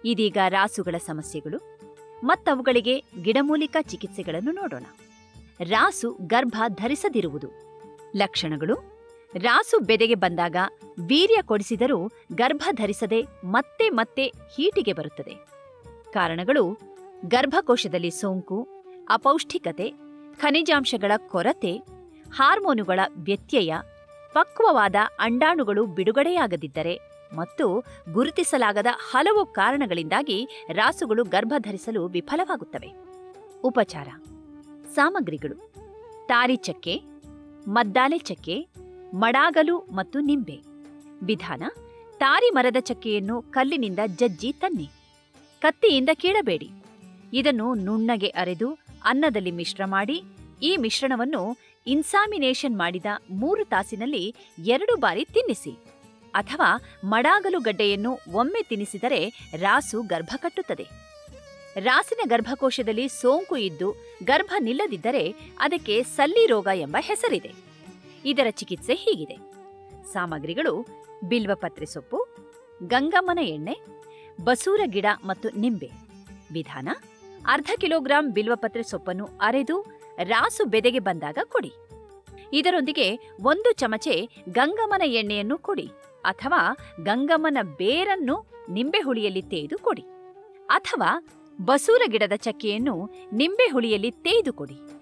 ಇದೀಗ ರಾಸುಗಳ ಸಮಸ್ಯೆಗಳು ಮತ್ತವುಗಳಿಗೆ ಗಿಡಮೂಲಿಕಾ ಚಿಕಿತ್ಸೆಗಳನ್ನು ನೋಡೋಣ ರಾಸು ಗರ್ಭ ಧರಿಸದಿರುವುದು ಲಕ್ಷಣಗಳು ರಾಸು ಬೆದೆಗೆ ಬಂದಾಗ ವೀರ್ಯ ಕೊಡಿಸಿದರೂ ಗರ್ಭ ಧರಿಸದೆ ಮತ್ತೆ ಮತ್ತೆ ಹೀಟಿಗೆ ಬರುತ್ತದೆ ಕಾರಣಗಳು ಗರ್ಭಕೋಶದಲ್ಲಿ ಸೋಂಕು ಅಪೌಷ್ಟಿಕತೆ ಖನಿಜಾಂಶಗಳ ಕೊರತೆ ಹಾರ್ಮೋನುಗಳ ವ್ಯತ್ಯಯ ಪಕ್ವವಾದ ಅಂಡಾಣುಗಳು ಬಿಡುಗಡೆಯಾಗದಿದ್ದರೆ ಮತ್ತು ಗುರುತಿಸಲಾಗದ ಹಲವು ಕಾರಣಗಳಿಂದಾಗಿ ರಾಸುಗಳು ಗರ್ಭ ಧರಿಸಲು ವಿಫಲವಾಗುತ್ತವೆ ಉಪಚಾರ ಸಾಮಗ್ರಿಗಳು ತಾರಿ ಚಕ್ಕೆ ಮದ್ದಾಲೆ ಚಕ್ಕೆ ಮಡಾಗಲು ಮತ್ತು ನಿಂಬೆ ವಿಧಾನ ತಾರಿ ಮರದ ಚಕ್ಕೆಯನ್ನು ಕಲ್ಲಿನಿಂದ ಜಜ್ಜಿ ತನ್ನಿ ಕತ್ತಿಯಿಂದ ಕೀಳಬೇಡಿ ಇದನ್ನು ನುಣ್ಣಗೆ ಅರೆದು ಅನ್ನದಲ್ಲಿ ಮಿಶ್ರ ಮಾಡಿ ಈ ಮಿಶ್ರಣವನ್ನು ಇನ್ಸಾಮಿನೇಷನ್ ಮಾಡಿದ ಮೂರು ತಾಸಿನಲ್ಲಿ ಎರಡು ಬಾರಿ ತಿನ್ನಿಸಿ ಅಥವಾ ಮಡಾಗಲು ಗಡ್ಡೆಯನ್ನು ಒಮ್ಮೆ ತಿನ್ನಿಸಿದರೆ ರಾಸು ಗರ್ಭ ಕಟ್ಟುತ್ತದೆ ರಾಸಿನ ಗರ್ಭಕೋಶದಲ್ಲಿ ಸೋಂಕು ಇದ್ದು ಗರ್ಭ ನಿಲ್ಲದಿದ್ದರೆ ಅದಕ್ಕೆ ಸಲ್ಲಿ ರೋಗ ಎಂಬ ಹೆಸರಿದೆ ಇದರ ಚಿಕಿತ್ಸೆ ಹೀಗಿದೆ ಸಾಮಗ್ರಿಗಳು ಬಿಲ್ವಪತ್ರೆ ಸೊಪ್ಪು ಗಂಗಮ್ಮನ ಎಣ್ಣೆ ಬಸೂರ ಗಿಡ ಮತ್ತು ನಿಂಬೆ ವಿಧಾನ ಅರ್ಧ ಕಿಲೋಗ್ರಾಂ ಬಿಲ್ವಪತ್ರೆ ಸೊಪ್ಪನ್ನು ಅರೆದು ರಾಸು ಬೆದೆಗೆ ಬಂದಾಗ ಕೊಡಿ ಇದರೊಂದಿಗೆ ಒಂದು ಚಮಚೆ ಗಂಗಮ್ಮನ ಎಣ್ಣೆಯನ್ನು ಕೊಡಿ ಅಥವಾ ಗಂಗಮ್ಮನ ಬೇರನ್ನು ನಿಂಬೆ ಹುಳಿಯಲ್ಲಿ ತೇಯ್ದು ಕೊಡಿ ಅಥವಾ ಬಸೂರ ಗಿಡದ ಚಕ್ಕೆಯನ್ನು ನಿಂಬೆ ಹುಳಿಯಲ್ಲಿ ತೇಯ್ದು ಕೊಡಿ